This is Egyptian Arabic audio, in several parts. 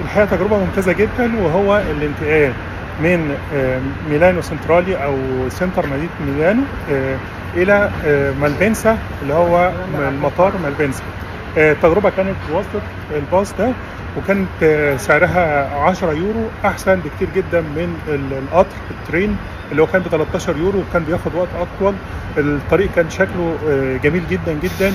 الحقيقه تجربه ممتازه جدا وهو الانتقال من آه، ميلانو سنترالي او سنتر مدينه ميلانو آه، الى آه، مالبنسا اللي هو المطار مالبنسا آه، التجربه كانت بواسطه الباص ده وكانت آه، سعرها 10 يورو احسن بكتير جدا من ال- القطر الترين اللي هو كان ب 13 يورو وكان بياخد وقت اطول الطريق كان شكله آه، جميل جدا جدا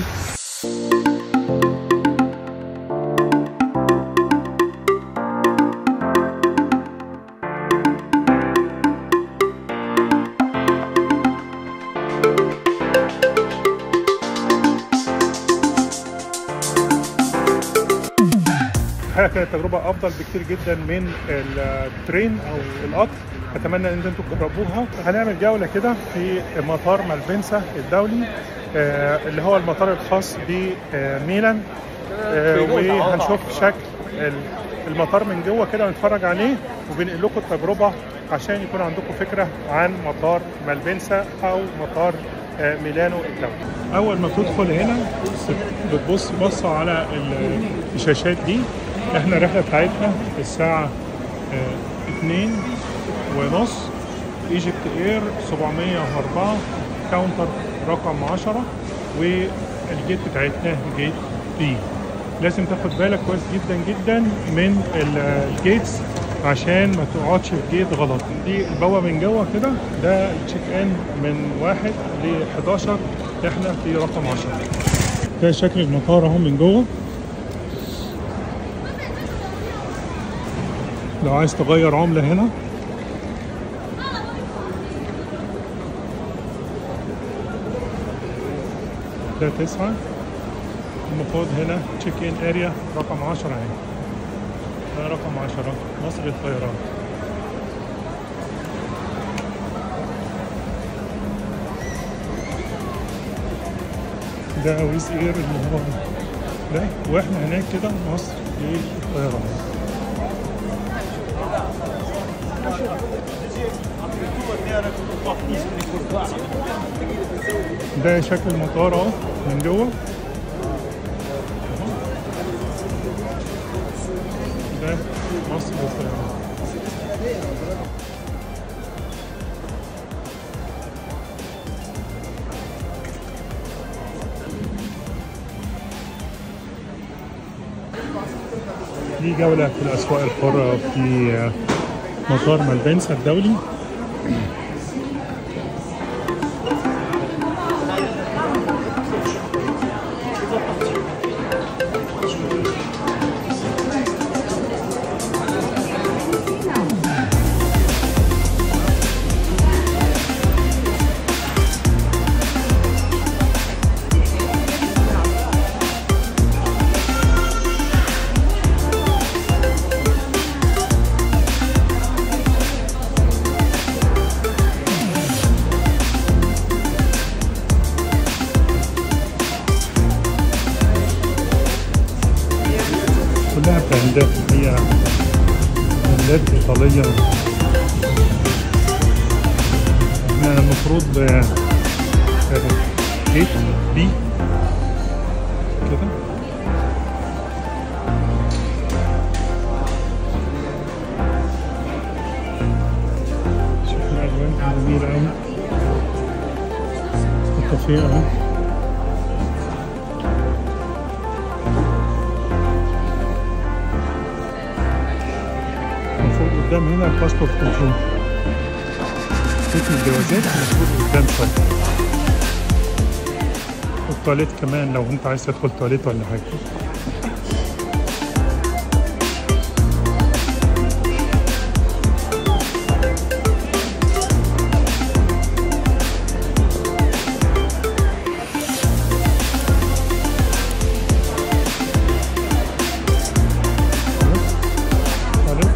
الحقيقه كانت تجربه افضل بكتير جدا من الترين او القطر اتمنى ان انتم تجربوها هنعمل جوله كده في مطار مالبنسا الدولي آه، اللي هو المطار الخاص بميلان آه، وهنشوف شكل ال- المطار من جوه كده ونتفرج عليه وبنقل لكم التجربه عشان يكون عندكم فكره عن مطار مالبنسا او مطار آه، ميلانو الدولي اول ما تدخل هنا بتبص بصه على ال- الشاشات دي احنا الرحله بتاعتنا الساعه آه، اتنين ونص ايجيبت اير 704 كاونتر رقم 10 والجيت بتاعتنا جيت بي لازم تاخد بالك كويس جدا جدا من ال- الجيتس عشان ما تقعدش في جيت غلط دي البوابه من جوه كده ده التشيك ان من واحد ل 11 احنا في رقم 10 ده شكل المطار اهو من جوه لو عايز تغير عملة هنا ده تسعة المفروض هنا تشيك ان اريا رقم عشرة اهي ده رقم عشرة مصر الطيران ده اويس اير اللي هو ده واحنا هناك كده مصر للطيران ده شكل المطار اهو من جوه ده مصر للطيران دي جولة في الأسواق الحرة في مطار مالبنسا الدولي كلها براندات هي براندات إيطالية احنا المفروض آه، آه، جيت بي كده شوف الألوان جميلة أوي الكافيه أهو المفروض قدام هنا الباسبورت كنترول ختم الجوازات المفروض قدام شوية والتواليت كمان لو انت عايز تدخل تواليت ولا حاجة تواليت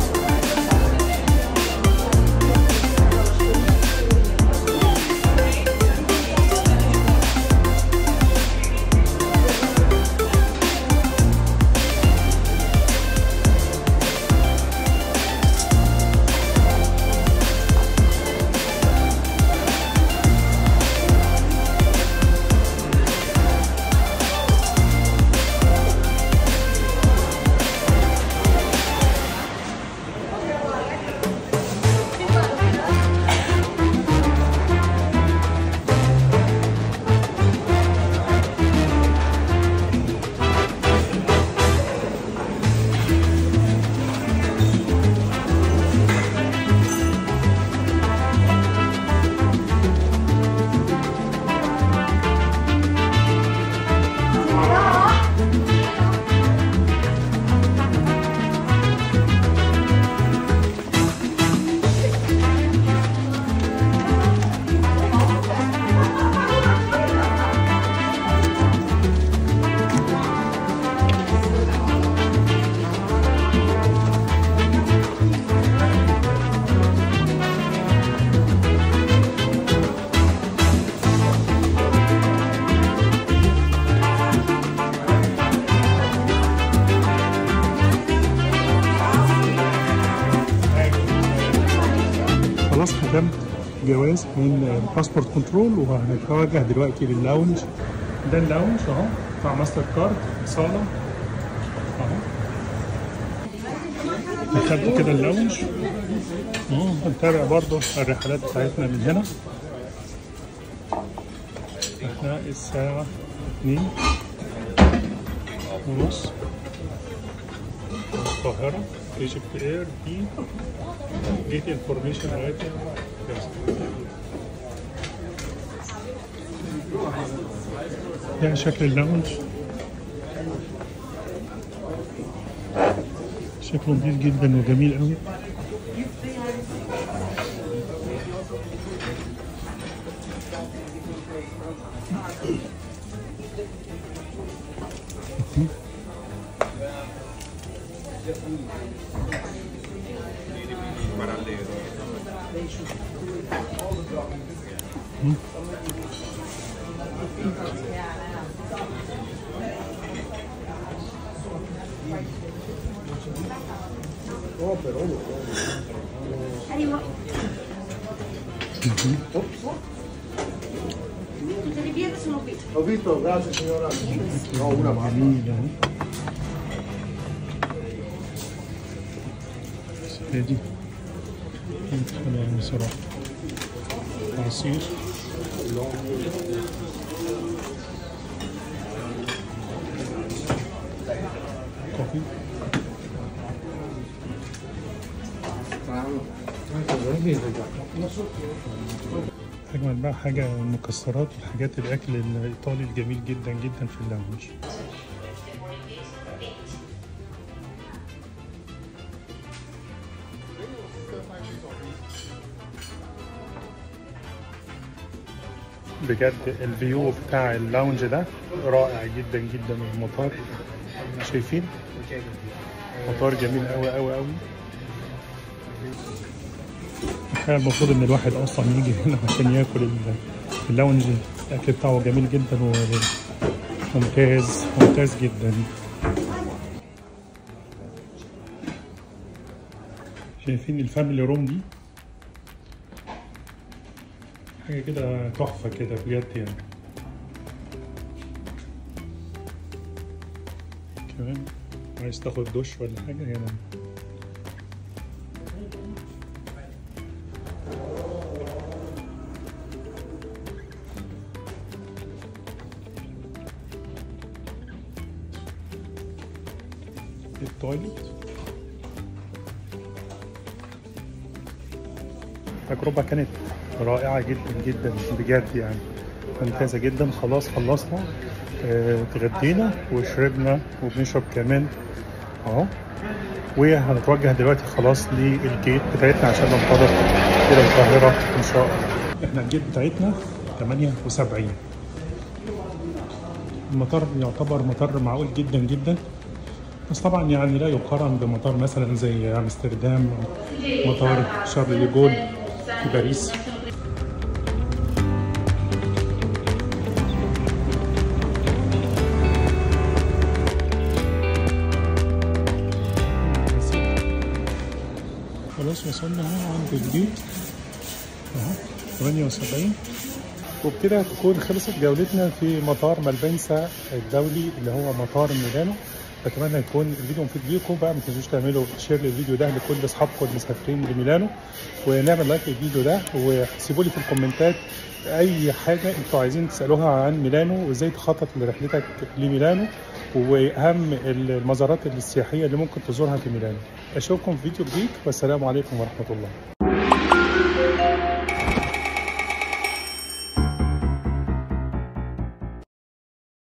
خلاص ختمت جواز من باسبورت كنترول وهنتوجه دلوقتي لللاونج ده اللاونج اهو بتاع ماستر كارد صاله اهو دخلت كده اللاونج اهو هنتابع برضو الرحلات بتاعتنا من هنا احنا الساعة اتنين ونص القاهرة ايجيبت اير دي جيت انفورميشن رايتنج ده شكل اللاونج شكله نضيف جدا وجميل قوي Tutte le pietre sono qui. Ho visto, grazie signora. No, una basta. جميل اهو هادي ندخل يعني بسرعة عصير كوفي أجمل بقى حاجة المكسرات والحاجات الأكل الإيطالي الجميل جدا جدا في اللاونج بجد الفيو بتاع اللاونج ده رائع جدا جدا المطار شايفين مطار جميل قوي قوي قوي الحقيقة المفروض ان الواحد اصلا يجي هنا عشان ياكل ال- اللاونج الاكل بتاعه جميل جدا وممتاز ممتاز جدا شايفين الفاميلي روم دي حاجة كده تحفة كده بجد يعني كمان عايز تاخد دش ولا حاجة هنا التويلت التجربة كانت رائعة جدا جدا بجد يعني ممتازة جدا خلاص خلصنا آه، اتغدينا وشربنا وبنشرب كمان اهو وهنتوجه دلوقتي خلاص للجيت بتاعتنا عشان ننطلق الى القاهرة ان شاء الله احنا الجيت بتاعتنا 78 المطار يعتبر مطار معقول جدا جدا بس طبعا يعني لا يقارن بمطار مثلا زي امستردام أو مطار شارل دي جول في باريس خلاص وصلنا اهو عند البيت اهو 78 وبكده تكون خلصت جولتنا في مطار مالبنسا الدولي اللي هو مطار ميلانو اتمنى يكون الفيديو مفيد ليكم بقى ما تنسوش تعملوا شير للفيديو ده لكل اصحابكم المسافرين لميلانو ونعمل لايك للفيديو ده وسيبوا لي في الكومنتات اي حاجه انتوا عايزين تسالوها عن ميلانو وازاي تخطط لرحلتك لميلانو واهم المزارات السياحيه اللي ممكن تزورها في ميلانو اشوفكم في فيديو جديد والسلام عليكم ورحمه الله